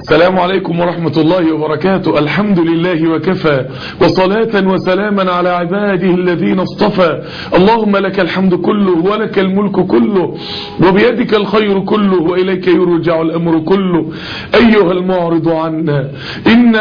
السلام عليكم ورحمة الله وبركاته الحمد لله وكفى وصلاة وسلاما على عباده الذين اصطفى اللهم لك الحمد كله ولك الملك كله وبيدك الخير كله وإليك يرجع الأمر كله أيها المعرض عنا إن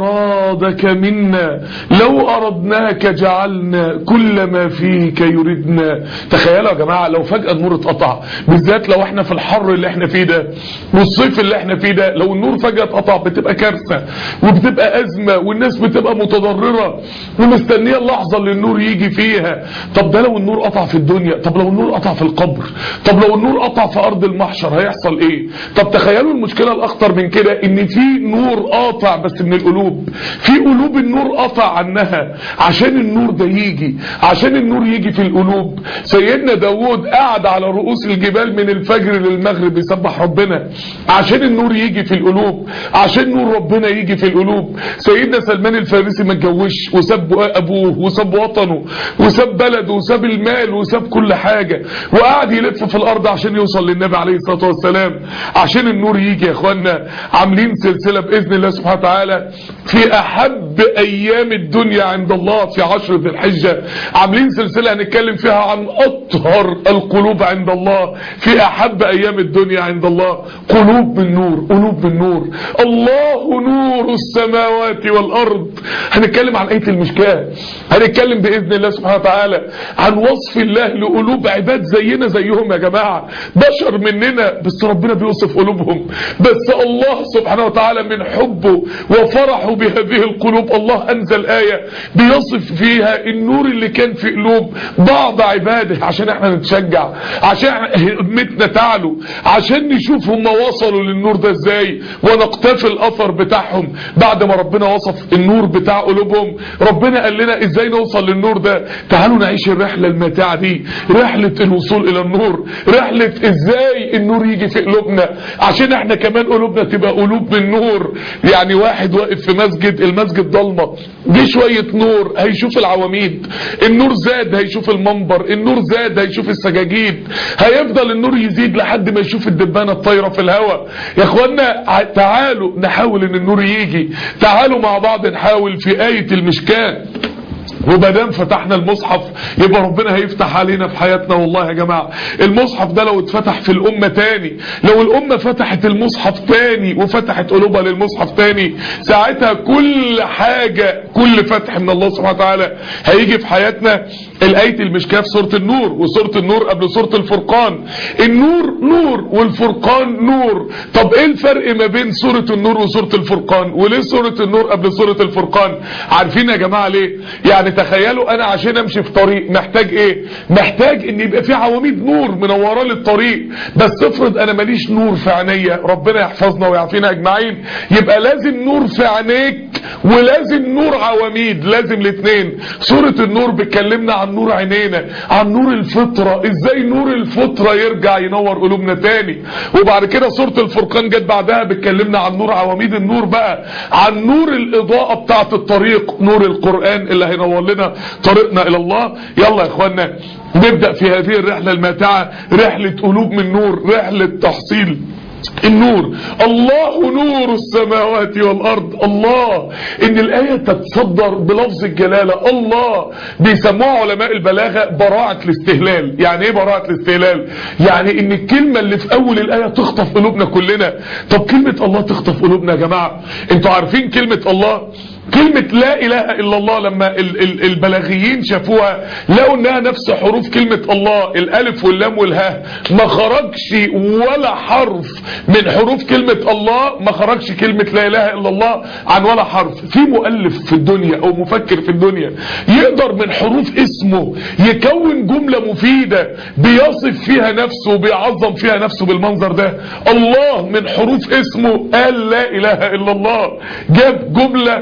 أعراضك منا لو أردناك جعلنا كل ما فيك يردنا تخيلوا يا جماعة لو فجأة النور اتقطع بالذات لو احنا في الحر اللي احنا فيه ده والصيف اللي احنا فيه ده لو النور فجأة اتقطع بتبقى كارثة وبتبقى أزمة والناس بتبقى متضررة ومستنية اللحظة اللي النور يجي فيها طب ده لو النور قطع في الدنيا طب لو النور قطع في القبر طب لو النور قطع في أرض المحشر هيحصل ايه طب تخيلوا المشكلة الأخطر من كده ان في نور قاطع بس من القلوب في قلوب النور قطع عنها عشان النور ده يجي عشان النور يجي في القلوب سيدنا داود قعد على رؤوس الجبال من الفجر للمغرب يسبح ربنا عشان النور يجي في القلوب عشان نور ربنا يجي في القلوب سيدنا سلمان الفارسي ما اتجوزش وساب ابوه وساب وطنه وساب بلده وساب المال وساب كل حاجة وقعد يلف في الارض عشان يوصل للنبي عليه الصلاة والسلام عشان النور يجي يا اخوانا عاملين سلسلة باذن الله سبحانه وتعالى في احب ايام الدنيا عند الله في عشر ذي الحجة عاملين سلسلة هنتكلم فيها عن اطهر القلوب عند الله في احب ايام الدنيا عند الله قلوب من نور قلوب من نور الله نور السماوات والارض هنتكلم عن ايه المشكاه هنتكلم باذن الله سبحانه وتعالى عن وصف الله لقلوب عباد زينا زيهم يا جماعه بشر مننا بس ربنا بيوصف قلوبهم بس الله سبحانه وتعالى من حبه وفرحه بهذه القلوب الله انزل ايه بيصف فيها النور اللي كان في قلوب بعض عباده عشان احنا نتشجع عشان همتنا تعلو عشان نشوف هم وصلوا للنور ده ازاي ونقتفي الاثر بتاعهم بعد ما ربنا وصف النور بتاع قلوبهم ربنا قال لنا ازاي نوصل للنور ده تعالوا نعيش الرحلة الماتعة دي رحلة الوصول الى النور رحلة ازاي النور يجي في قلوبنا عشان احنا كمان قلوبنا تبقى قلوب من نور يعني واحد واقف في مسجد المسجد ضلمة جه شوية نور هيشوف العواميد النور زاد هيشوف المنبر النور زاد هيشوف السجاجيد هيفضل النور يزيد لحد ما يشوف الدبانة الطايرة في الهواء يا اخوانا تعالوا نحاول ان النور يجي تعالوا مع بعض نحاول في آية المشكاة ومادام فتحنا المصحف يبقى ربنا هيفتح علينا في حياتنا والله يا جماعة المصحف ده لو اتفتح في الأمة تاني لو الأمة فتحت المصحف تاني وفتحت قلوبها للمصحف تاني ساعتها كل حاجة كل فتح من الله سبحانه وتعالى هيجي في حياتنا الآية المشكاة في سورة النور وسورة النور قبل سورة الفرقان النور نور والفرقان نور طب ايه الفرق ما بين سورة النور وسورة الفرقان وليه سورة النور قبل سورة الفرقان عارفين يا جماعة ليه يعني تخيلوا انا عشان امشي في طريق محتاج ايه محتاج ان يبقى في عواميد نور منوره لي الطريق بس افرض انا ماليش نور في عينيا ربنا يحفظنا ويعافينا اجمعين يبقى لازم نور في عينيك ولازم نور عواميد لازم الاثنين سوره النور بتكلمنا عن نور عينينا عن نور الفطره ازاي نور الفطره يرجع ينور قلوبنا تاني وبعد كده سوره الفرقان جت بعدها بتكلمنا عن نور عواميد النور بقى عن نور الاضاءه بتاعه الطريق نور القران اللي هينور لنا طريقنا الى الله يلا يا اخوانا نبدأ في هذه الرحلة الماتعة رحلة قلوب من نور رحلة تحصيل النور الله نور السماوات والأرض الله إن الآية تتصدر بلفظ الجلالة الله بيسموها علماء البلاغة براعة الاستهلال يعني ايه براعة الاستهلال يعني ان الكلمة اللي في اول الآية تخطف قلوبنا كلنا طب كلمة الله تخطف قلوبنا يا جماعة انتوا عارفين كلمة الله كلمة لا اله الا الله لما ال ال البلاغيين شافوها لقوا انها نفس حروف كلمة الله الالف واللام والهاء ما خرجش ولا حرف من حروف كلمة الله ما خرجش كلمة لا اله الا الله عن ولا حرف في مؤلف في الدنيا او مفكر في الدنيا يقدر من حروف اسمه يكون جملة مفيدة بيصف فيها نفسه وبيعظم فيها نفسه بالمنظر ده الله من حروف اسمه قال لا اله الا الله جاب جملة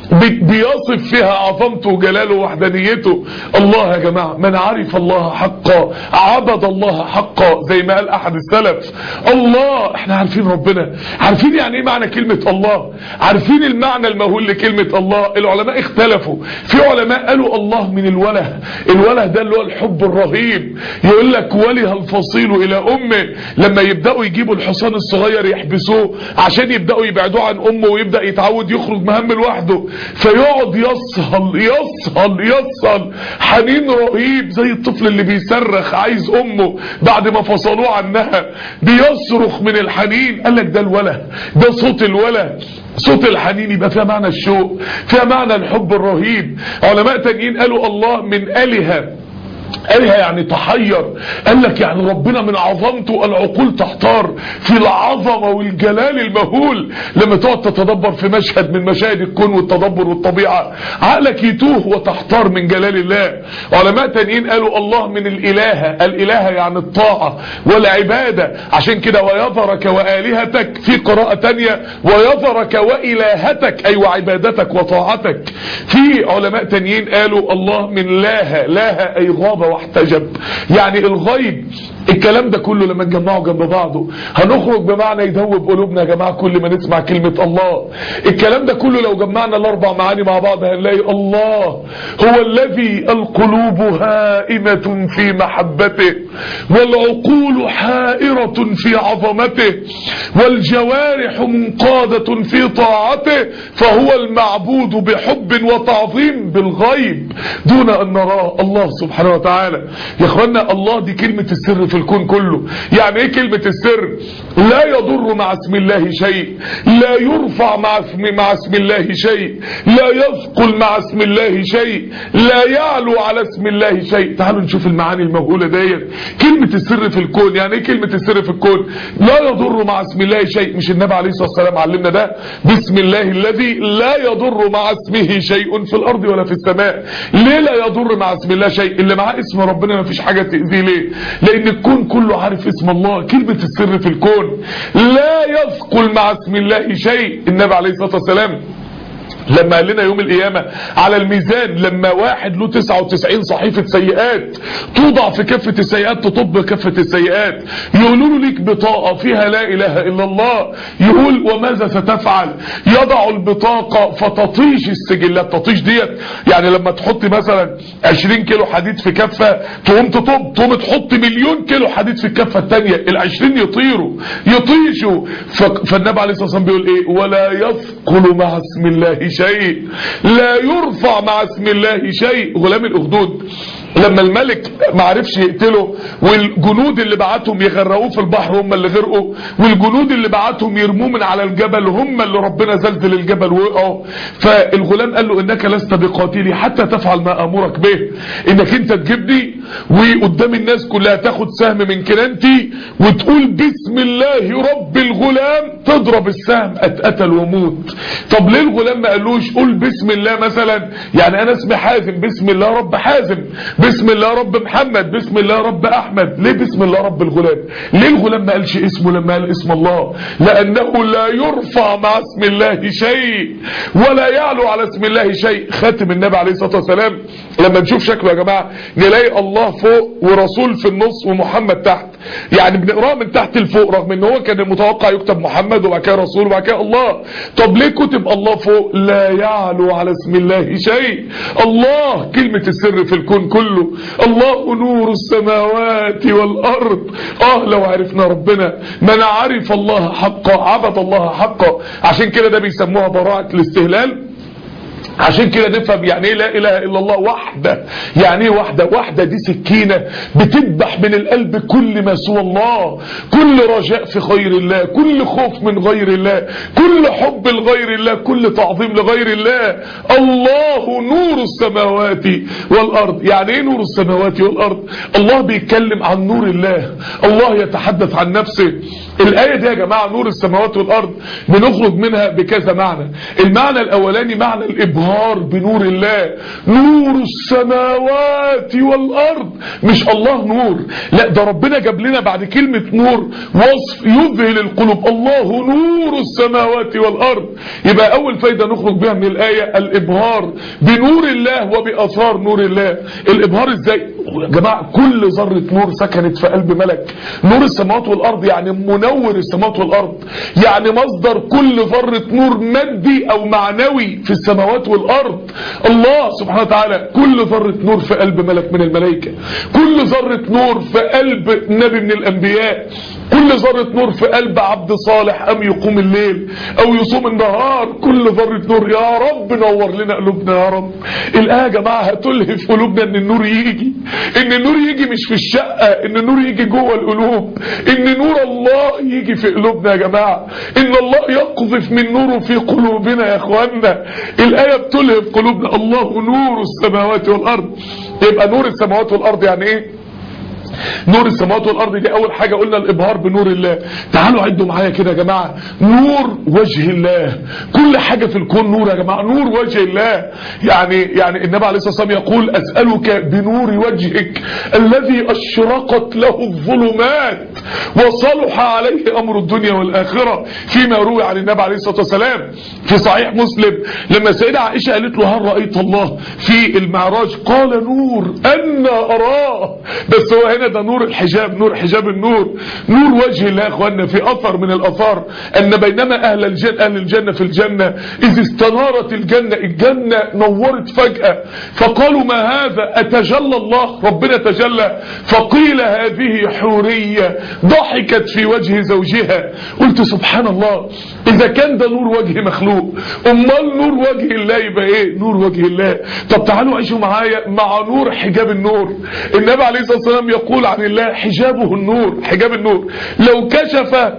بيصف فيها عظمته وجلاله ووحدانيته الله يا جماعة من عرف الله حقا عبد الله حقا زي ما قال احد السلف الله احنا عارفين ربنا عارفين يعني ايه معنى كلمة الله عارفين المعنى المهول لكلمة الله العلماء اختلفوا في علماء قالوا الله من الوله الوله ده اللي هو الحب الرهيب يقول لك وله الفصيل الى امه لما يبدأوا يجيبوا الحصان الصغير يحبسوه عشان يبدأوا يبعدوه عن امه ويبدأ يتعود يخرج مهم لوحده فيقعد يصهل يصهل يصهل حنين رهيب زي الطفل اللي بيصرخ عايز امه بعد ما فصلوه عنها بيصرخ من الحنين قال لك ده الوله ده صوت الوله صوت الحنين يبقى فيها معنى الشوق فيها معنى الحب الرهيب علماء تانيين قالوا الله من آلهة قالها يعني تحير قال لك يعني ربنا من عظمته العقول تحتار في العظمة والجلال المهول لما تقعد تتدبر في مشهد من مشاهد الكون والتدبر والطبيعة عقلك يتوه وتحتار من جلال الله علماء تانيين قالوا الله من الإلهة الإلهة يعني الطاعة والعبادة عشان كده ويظرك وآلهتك في قراءة تانية ويظرك وإلهتك أي وعبادتك وطاعتك في علماء تانيين قالوا الله من لاها لاها أي غاب واحتجب يعني الغيب الكلام ده كله لما نجمعه جنب بعضه هنخرج بمعنى يدوب قلوبنا يا جماعة كل ما نسمع كلمة الله الكلام ده كله لو جمعنا الاربع معاني مع بعض هنلاقي الله هو الذي القلوب هائمة في محبته والعقول حائرة في عظمته والجوارح منقادة في طاعته فهو المعبود بحب وتعظيم بالغيب دون ان نراه الله سبحانه وتعالى يا اخوانا الله دي كلمة السر في الكون كله يعني ايه كلمة السر لا يضر مع اسم الله شيء لا يرفع مع اسم, مع اسم الله شيء لا يثقل مع اسم الله شيء لا يعلو على اسم الله شيء تعالوا نشوف المعاني المهولة ديت كلمة السر في الكون يعني ايه كلمة السر في الكون لا يضر مع اسم الله شيء مش النبي عليه الصلاة والسلام علمنا ده بسم الله الذي لا يضر مع اسمه شيء في الارض ولا في السماء ليه لا يضر مع اسم الله شيء اللي معاه اسم ربنا ما فيش حاجة تأذيه ليه لان الكون كله عارف اسم الله كلمة السر في الكون لا يثقل مع اسم الله شيء النبي عليه الصلاة والسلام لما قال لنا يوم القيامة على الميزان لما واحد له 99 صحيفة سيئات توضع في كفة السيئات تطب كفة السيئات يقولوا له ليك بطاقة فيها لا إله إلا الله يقول وماذا ستفعل يضع البطاقة فتطيش السجلات تطيش ديت يعني لما تحط مثلا 20 كيلو حديد في كفة تقوم تطب تقوم تحط مليون كيلو حديد في الكفة التانية ال20 يطيروا يطيشوا فالنبي عليه الصلاة والسلام بيقول ايه ولا يثقل مع اسم الله شيء لا يرفع مع اسم الله شيء غلام الاخدود لما الملك ما عرفش يقتله والجنود اللي بعتهم يغرقوه في البحر هم اللي غرقوا والجنود اللي بعتهم يرموه من على الجبل هم اللي ربنا زلزل الجبل وقعوا فالغلام قال له انك لست بقاتلي حتى تفعل ما امرك به انك انت تجيبني وقدام الناس كلها تاخد سهم من كنانتي وتقول بسم الله رب الغلام تضرب السهم اتقتل وموت طب ليه الغلام ما قالوش قول بسم الله مثلا يعني انا اسمي حازم بسم الله رب حازم بسم الله رب محمد بسم الله رب احمد ليه بسم الله رب الغلام ليه الغلام ما قالش اسمه لما قال اسم الله لانه لا يرفع مع اسم الله شيء ولا يعلو على اسم الله شيء خاتم النبي عليه الصلاة والسلام لما نشوف شكله يا جماعة نلاقي الله فوق ورسول في النص ومحمد تحت يعني بنقراه من تحت لفوق رغم ان هو كان المتوقع يكتب محمد وبعد كده رسول وبعد كده الله طب ليه كتب الله فوق لا يعلو على اسم الله شيء الله كلمة السر في الكون كله الله نور السماوات والارض اه لو عرفنا ربنا من عرف الله حقا عبد الله حقا عشان كده ده بيسموها براءة الاستهلال عشان كده نفهم يعني ايه لا اله الا الله وحده يعني ايه وحده وحده دي سكينه بتذبح من القلب كل ما سوى الله كل رجاء في خير الله كل خوف من غير الله كل حب لغير الله كل تعظيم لغير الله الله نور السماوات والارض يعني ايه نور السماوات والارض الله بيتكلم عن نور الله الله يتحدث عن نفسه الايه دي يا جماعه نور السماوات والارض بنخرج منها بكذا معنى المعنى الاولاني معنى الابن الابهار بنور الله نور السماوات والارض مش الله نور لا ده ربنا جاب لنا بعد كلمة نور وصف يذهل القلوب الله نور السماوات والارض يبقى اول فايدة نخرج بها من الاية الابهار بنور الله وباثار نور الله الابهار ازاي يا جماعة كل ذرة نور سكنت في قلب ملك نور السماوات والارض يعني منور السماوات والارض يعني مصدر كل ذرة نور مادي او معنوي في السماوات والارض الله سبحانه وتعالى كل ذرة نور في قلب ملك من الملائكة كل ذرة نور في قلب نبي من الانبياء كل ذرة نور في قلب عبد صالح ام يقوم الليل او يصوم النهار كل ذرة نور يا رب نور لنا قلوبنا يا رب الآية يا جماعة هتلهف قلوبنا ان النور يجي ان النور يجي مش في الشقة ان النور يجي جوه القلوب ان نور الله يجي في قلوبنا يا جماعة ان الله يقذف من نوره في قلوبنا يا اخوانا الآية بتلهف قلوبنا الله نور السماوات والارض يبقى نور السماوات والارض يعني ايه نور السماوات والارض دي اول حاجة قلنا الابهار بنور الله تعالوا عدوا معايا كده يا جماعة نور وجه الله كل حاجة في الكون نور يا جماعة نور وجه الله يعني يعني النبي عليه الصلاة والسلام يقول اسألك بنور وجهك الذي اشرقت له الظلمات وصلح عليه امر الدنيا والاخرة فيما روي عن النبي عليه الصلاة والسلام في صحيح مسلم لما سيدة عائشة قالت له هل رأيت الله في المعراج قال نور أنا أراه بس هو هنا ده نور الحجاب نور حجاب النور نور وجه الله يا اخوانا في اثر من الاثار ان بينما اهل الجنة اهل الجنة في الجنة اذ استنارت الجنة الجنة نورت فجأة فقالوا ما هذا اتجلى الله ربنا تجلى فقيل هذه حورية ضحكت في وجه زوجها قلت سبحان الله اذا كان ده نور وجه مخلوق امال نور وجه الله يبقى ايه نور وجه الله طب تعالوا عيشوا معايا مع نور حجاب النور النبي عليه الصلاة والسلام يقول عن الله حجابه النور حجاب النور لو كشف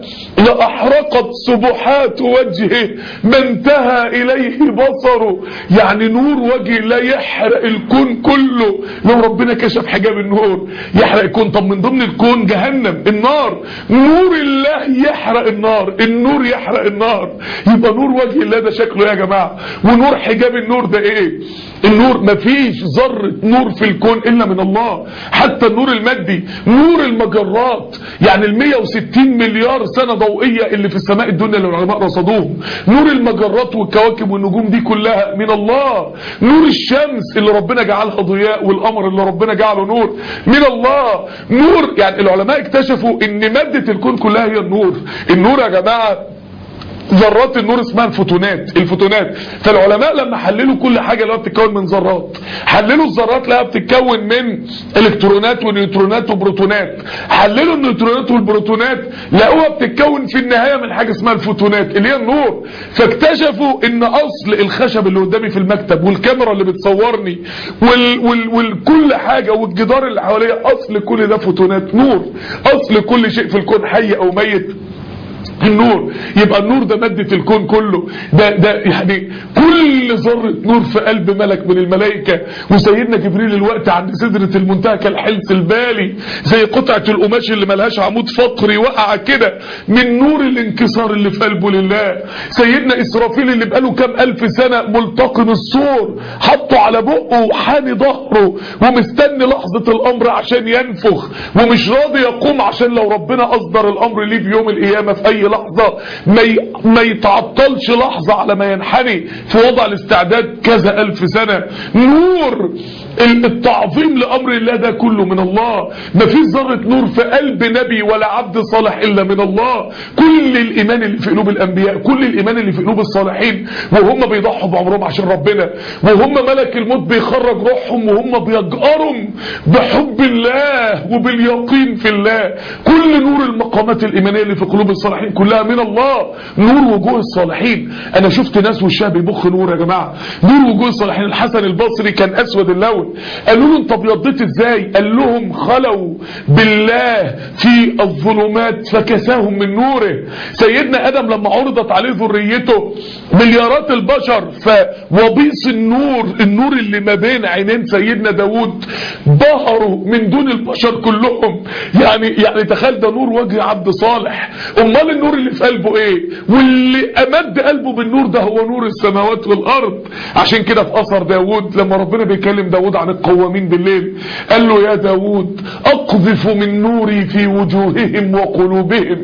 لأحرقت سبحات وجهه ما انتهى إليه بصره يعني نور وجه لا يحرق الكون كله لو ربنا كشف حجاب النور يحرق الكون طب من ضمن الكون جهنم النار نور الله يحرق النار النور يحرق النار يبقى نور وجه الله ده شكله يا جماعة ونور حجاب النور ده ايه النور مفيش ذرة نور في الكون الا من الله حتى النور المادي نور المجرات يعني ال 160 مليار سنة ضوئية اللي في السماء الدنيا اللي العلماء رصدوهم نور المجرات والكواكب والنجوم دي كلها من الله نور الشمس اللي ربنا جعلها ضياء والقمر اللي ربنا جعله نور من الله نور يعني العلماء اكتشفوا ان مادة الكون كلها هي النور النور يا جماعة ذرات النور اسمها الفوتونات الفوتونات فالعلماء لما حللوا كل حاجة اللي هو بتتكون من ذرات حللوا الذرات لها بتتكون من الكترونات ونيوترونات وبروتونات حللوا النيوترونات والبروتونات لقوها بتتكون في النهاية من حاجة اسمها الفوتونات اللي هي النور فاكتشفوا ان اصل الخشب اللي قدامي في المكتب والكاميرا اللي بتصورني وال وال وكل حاجة والجدار اللي حواليا اصل كل ده فوتونات نور اصل كل شيء في الكون حي او ميت النور يبقى النور ده مادة الكون كله ده, ده يعني كل ذرة نور في قلب ملك من الملائكة وسيدنا جبريل الوقت عند سدرة المنتهى كالحلس البالي زي قطعة القماش اللي ملهاش عمود فقري وقع كده من نور الانكسار اللي في قلبه لله سيدنا إسرافيل اللي بقاله كام ألف سنة ملتقم الصور حطه على بقه وحاني ظهره ومستني لحظة الأمر عشان ينفخ ومش راضي يقوم عشان لو ربنا أصدر الأمر ليه في يوم القيامة في أي لحظة ما ي... ما يتعطلش لحظة على ما ينحني في وضع الاستعداد كذا ألف سنة نور التعظيم لأمر الله ده كله من الله ما فيش ذرة نور في قلب نبي ولا عبد صالح إلا من الله كل الإيمان اللي في قلوب الأنبياء كل الإيمان اللي في قلوب الصالحين وهم بيضحوا بعمرهم عشان ربنا وهم ملك الموت بيخرج روحهم وهم بيجأروا بحب الله وباليقين في الله كل نور المقامات الإيمانية اللي في قلوب الصالحين كلها من الله نور وجوه الصالحين أنا شفت ناس وشها بيبخ نور يا جماعة نور وجوه الصالحين الحسن البصري كان أسود اللون قالوا له انت ابيضت ازاي قال لهم خلوا بالله في الظلمات فكساهم من نوره سيدنا ادم لما عرضت عليه ذريته مليارات البشر فوبيص النور النور اللي ما بين عينين سيدنا داود ظهروا من دون البشر كلهم يعني يعني تخيل ده نور وجه عبد صالح امال امال النور اللي في قلبه ايه واللي امد قلبه بالنور ده هو نور السماوات والارض عشان كده في اثر داود لما ربنا بيكلم داود عن القوامين بالليل قال له يا داود اقذف من نوري في وجوههم وقلوبهم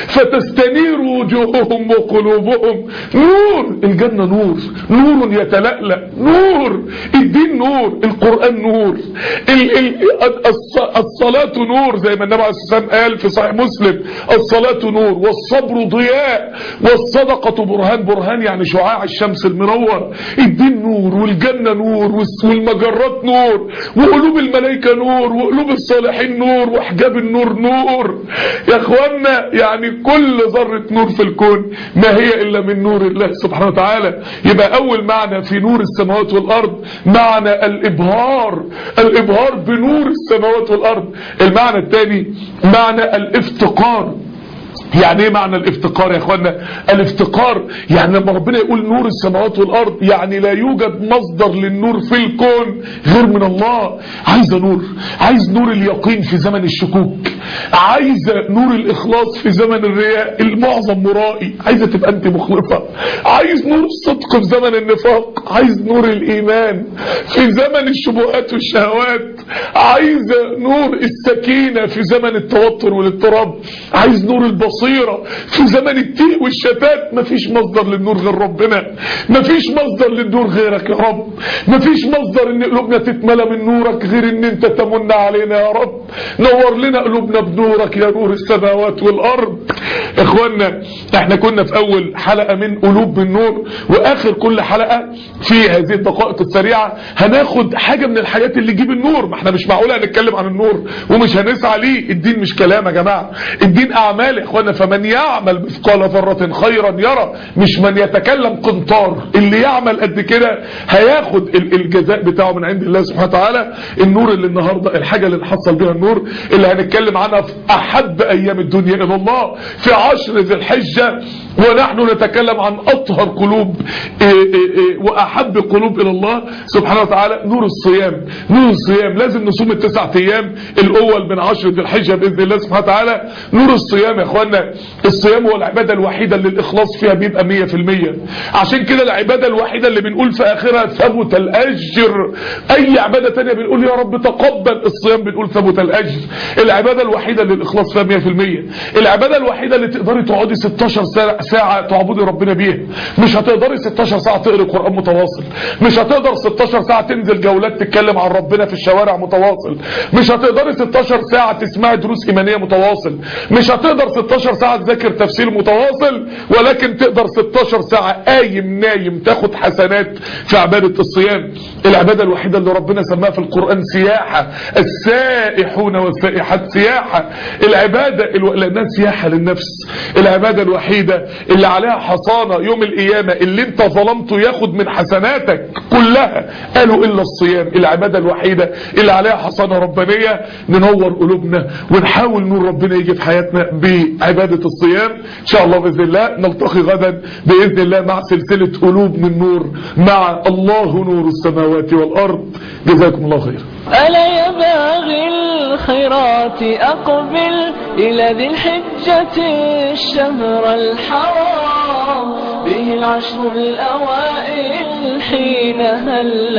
فتستنير وجوههم وقلوبهم نور الجنة نور نور يتلألأ نور الدين نور القرآن نور ال ال الص- الصلاة نور زي ما النبي عليه الصلاة والسلام قال في صحيح مسلم الصلاة نور والصبر ضياء والصدقة برهان برهان يعني شعاع الشمس المنور الدين نور والجنة نور والس- والمجرات نور وقلوب الملائكة نور وقلوب الصالحين نور وحجاب النور نور يا اخوانا يعني كل ذرة نور في الكون ما هي الا من نور الله سبحانه وتعالى يبقى اول معنى في نور السماوات والارض معنى الابهار الابهار بنور السماوات والارض المعنى الثاني معنى الافتقار يعني ايه معنى الافتقار يا اخوانا الافتقار يعني لما ربنا يقول نور السماوات والارض يعني لا يوجد مصدر للنور في الكون غير من الله عايزه نور عايز نور اليقين في زمن الشكوك عايزه نور الاخلاص في زمن الرياء المعظم مرائي عايزه تبقى انت مخلصه عايز نور الصدق في زمن النفاق عايز نور الايمان في زمن الشبهات والشهوات عايزه نور السكينه في زمن التوتر والاضطراب عايز نور البصيره في زمن التيه والشتات مفيش مصدر للنور غير ربنا مفيش مصدر للنور غيرك يا رب مفيش مصدر ان قلوبنا تتملى من نورك غير ان انت تمن علينا يا رب نور لنا قلوبنا بنورك يا نور السماوات والارض اخوانا احنا كنا في اول حلقة من قلوب من نور واخر كل حلقة في هذه الدقائق السريعة هناخد حاجة من الحاجات اللي تجيب النور ما احنا مش معقولة هنتكلم عن النور ومش هنسعى ليه الدين مش كلام يا جماعة الدين اعمال يا اخوانا فمن يعمل مثقال ذرة خيرا يرى مش من يتكلم قنطار اللي يعمل قد كده هياخد ال- الجزاء بتاعه من عند الله سبحانه وتعالى النور اللي النهاردة الحاجة اللي نحصل بيها النور اللي هنتكلم عنها في احب ايام الدنيا الى الله في عشر ذي الحجة ونحن نتكلم عن اطهر قلوب إيه إيه إيه واحب قلوب الى الله سبحانه وتعالى نور الصيام نور الصيام لازم نصوم التسعة ايام الاول من عشر ذي الحجة باذن الله سبحانه وتعالى نور الصيام يا اخوانا الصيام هو العبادة الوحيدة اللي الاخلاص فيها بيبقى مية في المية عشان كده العبادة الوحيدة اللي بنقول في اخرها ثبت الاجر اي عبادة تانية بنقول يا رب تقبل الصيام بنقول ثبت الاجر العبادة الوحيدة اللي الاخلاص فيها مية في المية العبادة الوحيدة اللي تقدري تقعدي 16 ساعة, ساعة تعبدي ربنا بيها مش هتقدري 16 ساعة تقري قرآن متواصل مش هتقدر 16 ساعة تنزل جولات تتكلم عن ربنا في الشوارع متواصل مش هتقدري 16 ساعة تسمعي دروس ايمانية متواصل مش هتقدر 16 ساعة تذاكر تفسير متواصل ولكن تقدر 16 ساعة قايم نايم تاخد حسنات في عبادة الصيام العبادة الوحيدة اللي ربنا سماها في القرآن سياحة السائحون والسائحات سياحة العبادة الو... لأنها سياحة للنفس العبادة الوحيدة اللي عليها حصانة يوم القيامة اللي انت ظلمته ياخد من حسناتك كلها قالوا إلا الصيام العبادة الوحيدة اللي عليها حصانة ربانية ننور قلوبنا ونحاول نور ربنا يجي في حياتنا بعبادة الصيام إن شاء الله بإذن الله نلتقي غدا بإذن الله مع سلسلة قلوب من نور مع الله نور السماوات والأرض جزاكم الله خير ألا يا باغي الخيرات أقبل إلى ذي الحجة الشهر الحرام به العشر الأوائل حين هل